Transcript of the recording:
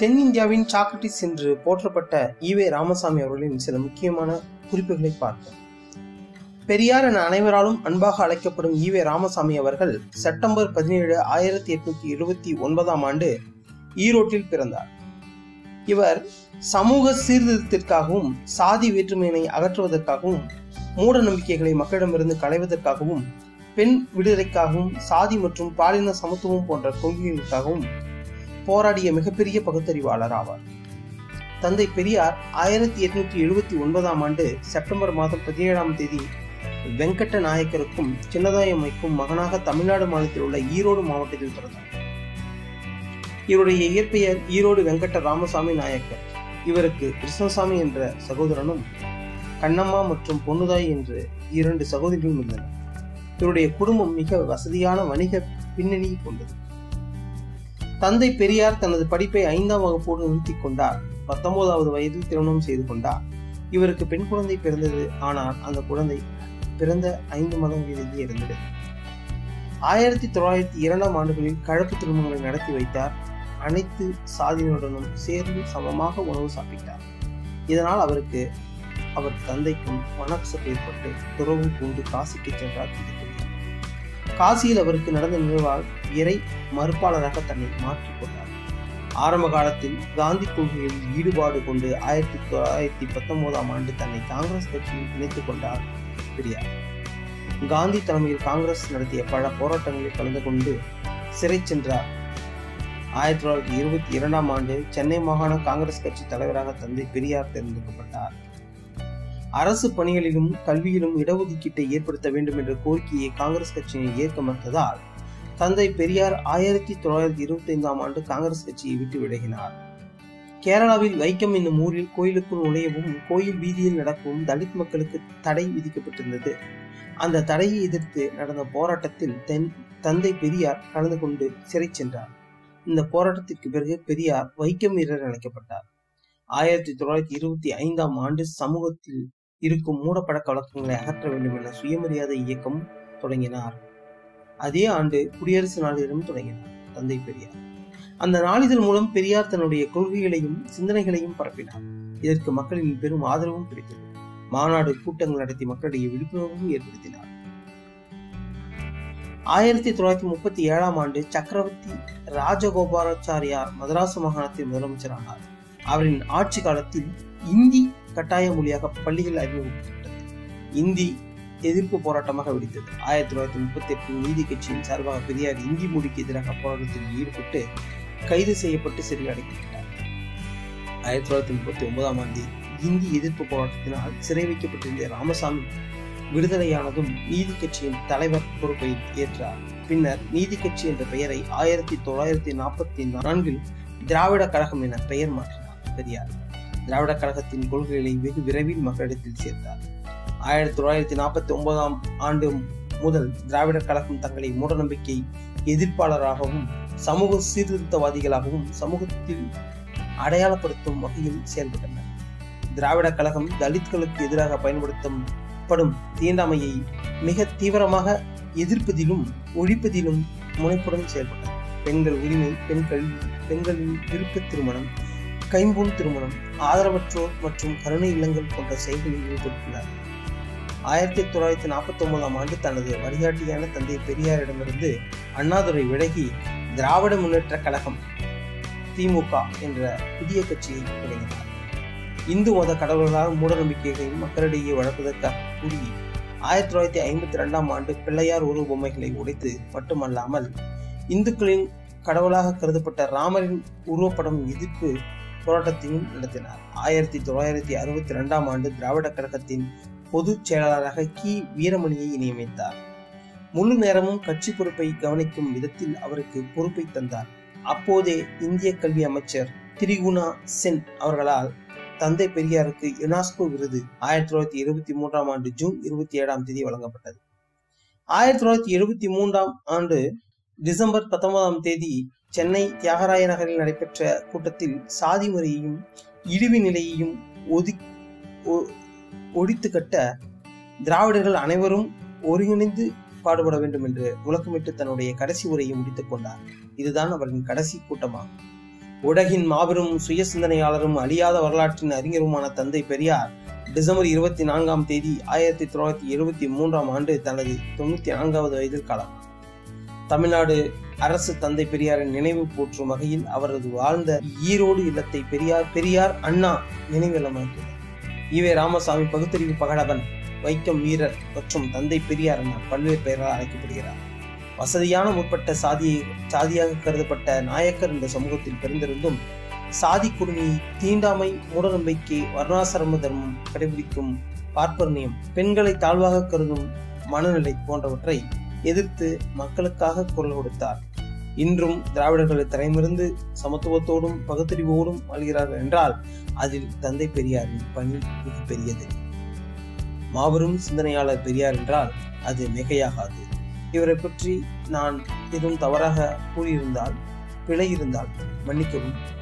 தென்னிந்தியாவின் சாக்ரட்டிஸ் என்று போற்றப்பட்ட ஈவே ராமசாமி அவர்களின் சில முக்கியமான குறிப்புகளை பார்ப்போம் பெரியார் என அனைவராலும் அன்பாக அழைக்கப்படும் ஈவே ராமசாமி அவர்கள் செப்டம்பர் பதினேழு ஆயிரத்தி எட்நூத்தி எழுபத்தி ஒன்பதாம் ஆண்டு ஈரோட்டில் பிறந்தார் இவர் சமூக சீர்திருத்தத்திற்காகவும் சாதி வேற்றுமையினை அகற்றுவதற்காகவும் மூட நம்பிக்கைகளை மக்களிடமிருந்து களைவதற்காகவும் பெண் விடுதலைக்காகவும் சாதி மற்றும் பாலின சமத்துவம் போன்ற கொள்கைகளுக்காகவும் போராடிய மிகப்பெரிய பகுத்தறிவாளர் ஆவார் தந்தை பெரியார் ஆயிரத்தி எட்நூத்தி எழுபத்தி ஒன்பதாம் ஆண்டு செப்டம்பர் மாதம் பதினேழாம் தேதி வெங்கட்ட நாயக்கருக்கும் சின்னதாயம்மைக்கும் மகனாக தமிழ்நாடு மாநிலத்தில் உள்ள ஈரோடு மாவட்டத்தில் பிறந்தார் இவருடைய இயற்பெயர் ஈரோடு வெங்கட்ட ராமசாமி நாயக்கர் இவருக்கு கிருஷ்ணசாமி என்ற சகோதரனும் கண்ணம்மா மற்றும் பொன்னுதாய் என்று இரண்டு சகோதரிகளும் இருந்தனர் இவருடைய குடும்பம் மிக வசதியான வணிக பின்னணி கொண்டது தந்தை பெரியார் தனது படிப்பை ஐந்தாம் வகுப்போடு நிறுத்திக் கொண்டார் பத்தொன்பதாவது வயதில் திருமணம் செய்து கொண்டார் இவருக்கு பெண் குழந்தை பிறந்தது ஆனால் அந்த குழந்தை பிறந்த ஐந்து மாதங்களிலேயே இருந்தது ஆயிரத்தி தொள்ளாயிரத்தி இரண்டாம் ஆண்டுகளில் கலப்பு திருமணங்களை நடத்தி வைத்தார் அனைத்து சாதியினருடனும் சேர்ந்து சமமாக உணவு சாப்பிட்டார் இதனால் அவருக்கு அவர் தந்தைக்கும் மனக்கசப்பு ஏற்பட்டு துறவு பூண்டு காசிக்கு சென்றார் தந்தை காசியில் அவருக்கு நடந்த நிகழ்வால் இறை மறுப்பாளராக தன்னை மாற்றிக் கொண்டார் ஆரம்ப காலத்தில் காந்தி கொள்கைகளில் ஈடுபாடு கொண்டு ஆயிரத்தி தொள்ளாயிரத்தி பத்தொன்பதாம் ஆண்டு தன்னை காங்கிரஸ் கட்சியில் இணைத்துக் கொண்டார் பெரியார் காந்தி தலைமையில் காங்கிரஸ் நடத்திய பல போராட்டங்களில் கலந்து கொண்டு சிறை சென்றார் ஆயிரத்தி தொள்ளாயிரத்தி இருபத்தி இரண்டாம் ஆண்டு சென்னை மாகாண காங்கிரஸ் கட்சி தலைவராக தந்தை பெரியார் தேர்ந்தெடுக்கப்பட்டார் அரசு பணிகளிலும் கல்வியிலும் இடஒதுக்கீட்டை ஏற்படுத்த வேண்டும் என்ற கோரிக்கையை காங்கிரஸ் கட்சியை ஏற்க மறுத்ததால் தந்தை பெரியார் ஆயிரத்தி தொள்ளாயிரத்தி இருபத்தி ஐந்தாம் ஆண்டு காங்கிரஸ் கட்சியை விட்டு விலகினார் கேரளாவில் வைக்கம் என்னும் ஊரில் கோயிலுக்குள் நுழையவும் கோயில் வீதியில் நடக்கவும் தலித் மக்களுக்கு தடை விதிக்கப்பட்டிருந்தது அந்த தடையை எதிர்த்து நடந்த போராட்டத்தில் தென் தந்தை பெரியார் கலந்து கொண்டு சிறை சென்றார் இந்த போராட்டத்திற்கு பிறகு பெரியார் வைக்கம் வீரர் அழைக்கப்பட்டார் ஆயிரத்தி தொள்ளாயிரத்தி இருபத்தி ஐந்தாம் ஆண்டு சமூகத்தில் இருக்கும் மூடப்பழக்க வழக்கங்களை அகற்ற வேண்டும் என சுயமரியாதை இயக்கம் தொடங்கினார் அதே ஆண்டு குடியரசு நாளிதழும் தொடங்கினார் தந்தை பெரியார் அந்த நாளிதழ் மூலம் பெரியார் தன்னுடைய கொள்கைகளையும் சிந்தனைகளையும் பரப்பினார் இதற்கு மக்களின் பெரும் ஆதரவும் கிடைத்தது மாநாடு கூட்டங்கள் நடத்தி மக்களிடையே விழிப்புணர்வும் ஏற்படுத்தினார் ஆயிரத்தி தொள்ளாயிரத்தி முப்பத்தி ஏழாம் ஆண்டு சக்கரவர்த்தி ராஜகோபாலாச்சாரியார் மதராசு மாகாணத்தின் முதலமைச்சரானார் அவரின் ஆட்சி காலத்தில் இந்தி கட்டாய மொழியாக பள்ளிகள் அறிமுகப்படுத்தப்பட்டது இந்தி எதிர்ப்பு போராட்டமாக வெடித்தது ஆயிரத்தி தொள்ளாயிரத்தி முப்பத்தி எட்டில் நீதி கட்சியின் சார்பாக பெரியார் இந்தி மொழிக்கு எதிராக போராட்டத்தில் ஈடுபட்டு கைது செய்யப்பட்டு சிறையில் அடைக்கப்பட்டார் ஆயிரத்தி தொள்ளாயிரத்தி முப்பத்தி ஒன்பதாம் ஆண்டு இந்தி எதிர்ப்பு போராட்டத்தினால் சிறை வைக்கப்பட்டிருந்த ராமசாமி விடுதலையானதும் நீதி கட்சியின் தலைவர் பொறுப்பை ஏற்றார் பின்னர் நீதி கட்சி என்ற பெயரை ஆயிரத்தி தொள்ளாயிரத்தி நாற்பத்தி நான்கில் திராவிட கழகம் என பெயர் மாற்றினார் பெரியார் திராவிட கழகத்தின் கொள்கைகளை வெகு விரைவில் மக்களிடத்தில் சேர்த்தார் ஆயிரத்தி தொள்ளாயிரத்தி நாற்பத்தி ஒன்பதாம் ஆண்டு முதல் திராவிட கழகம் தங்களை மூடநம்பிக்கை எதிர்ப்பாளராகவும் சமூக சீர்திருத்தவாதிகளாகவும் சமூகத்தில் அடையாளப்படுத்தும் வகையில் செயல்பட்டனர் திராவிட கழகம் தலித்களுக்கு எதிராக பயன்படுத்தப்படும் தீண்டாமையை மிக தீவிரமாக எதிர்ப்பதிலும் ஒழிப்பதிலும் முனைப்புடன் செயல்பட்டது பெண்கள் உரிமை பெண் கல்வி பெண்களின் விருப்ப திருமணம் கைம்பூன் திருமணம் ஆதரவற்றோர் மற்றும் கருணை இல்லங்கள் போன்ற செயல்களில் ஈடுபட்டுள்ளார் ஆயிரத்தி தொள்ளாயிரத்தி நாற்பத்தி ஒன்பதாம் ஆண்டு தனது வழிகாட்டியான தந்தை பெரியாரிடமிருந்து அண்ணாதுரை விலகி திராவிட முன்னேற்ற கழகம் திமுக என்ற புதிய கட்சியை தொடங்கினார் இந்து மத கடவுள்களால் மூடநம்பிக்கைகளை மக்களிடையே வளர்ப்பதற்காக கூறி ஆயிரத்தி தொள்ளாயிரத்தி ஐம்பத்தி ரெண்டாம் ஆண்டு பிள்ளையார் உருவ பொம்மைகளை உடைத்து மட்டுமல்லாமல் இந்துக்களின் கடவுளாக கருதப்பட்ட ராமரின் உருவப்படம் எதிர்ப்பு போராட்டத்தையும் நடத்தினார் ஆயிரத்தி தொள்ளாயிரத்தி அறுபத்தி ரெண்டாம் ஆண்டு திராவிட கழகத்தின் பொதுச் செயலாளராக கி வீரமணியை நியமித்தார் முழு நேரமும் கட்சி பொறுப்பை கவனிக்கும் விதத்தில் அவருக்கு பொறுப்பை தந்தார் அப்போதே இந்திய கல்வி அமைச்சர் திரிகுணா சென் அவர்களால் தந்தை பெரியாருக்கு யுனெஸ்கோ விருது ஆயிரத்தி தொள்ளாயிரத்தி இருபத்தி மூன்றாம் ஆண்டு ஜூன் இருபத்தி ஏழாம் தேதி வழங்கப்பட்டது ஆயிரத்தி தொள்ளாயிரத்தி எழுபத்தி மூன்றாம் ஆண்டு டிசம்பர் பத்தொன்பதாம் தேதி சென்னை தியாகராய நகரில் நடைபெற்ற கூட்டத்தில் சாதி முறையையும் இழிவு நிலையையும் ஒதி ஒழித்து கட்ட திராவிடர்கள் அனைவரும் ஒருங்கிணைந்து பாடுபட வேண்டும் என்று முழக்கமிட்டு தன்னுடைய கடைசி உரையை முடித்துக் கொண்டார் இதுதான் அவரின் கடைசி கூட்டமாகும் உலகின் மாபெரும் சுய சிந்தனையாளரும் அழியாத வரலாற்றின் அறிஞருமான தந்தை பெரியார் டிசம்பர் இருபத்தி நான்காம் தேதி ஆயிரத்தி தொள்ளாயிரத்தி எழுபத்தி மூன்றாம் ஆண்டு தனது தொண்ணூத்தி நான்காவது வயதில் காலமானார் தமிழ்நாடு அரசு தந்தை பெரியாரின் நினைவு போற்றும் வகையில் அவரது வாழ்ந்த ஈரோடு இல்லத்தை பெரியார் பெரியார் அண்ணா நினைவில்லமாக்கினார் ஈவே ராமசாமி பகுத்தறிவு பகடவன் வைக்கம் வீரர் மற்றும் தந்தை பெரியார் என பல்வேறு பெயர்களால் அழைக்கப்படுகிறார் வசதியான முற்பட்ட சாதியை சாதியாக கருதப்பட்ட நாயக்கர் என்ற சமூகத்தில் பிறந்திருந்தும் சாதி கொடுமையை தீண்டாமை மூடநம்பிக்கை வர்ணாசிரம தர்மம் கடைபிடிக்கும் பார்ப்பனியம் பெண்களை தாழ்வாக கருதும் மனநிலை போன்றவற்றை எதிர்த்து மக்களுக்காக குரல் கொடுத்தார் இன்றும் திராவிடர்களை தலைமிருந்து சமத்துவத்தோடும் பகுத்தறிவோடும் வாழ்கிறார்கள் என்றால் அதில் தந்தை பெரியாரின் பணி மிக பெரியது மாபெரும் சிந்தனையாளர் பெரியார் என்றால் அது மிகையாகாது இவரை பற்றி நான் எதுவும் தவறாக கூறியிருந்தால் பிழை இருந்தால் மன்னிக்கவும்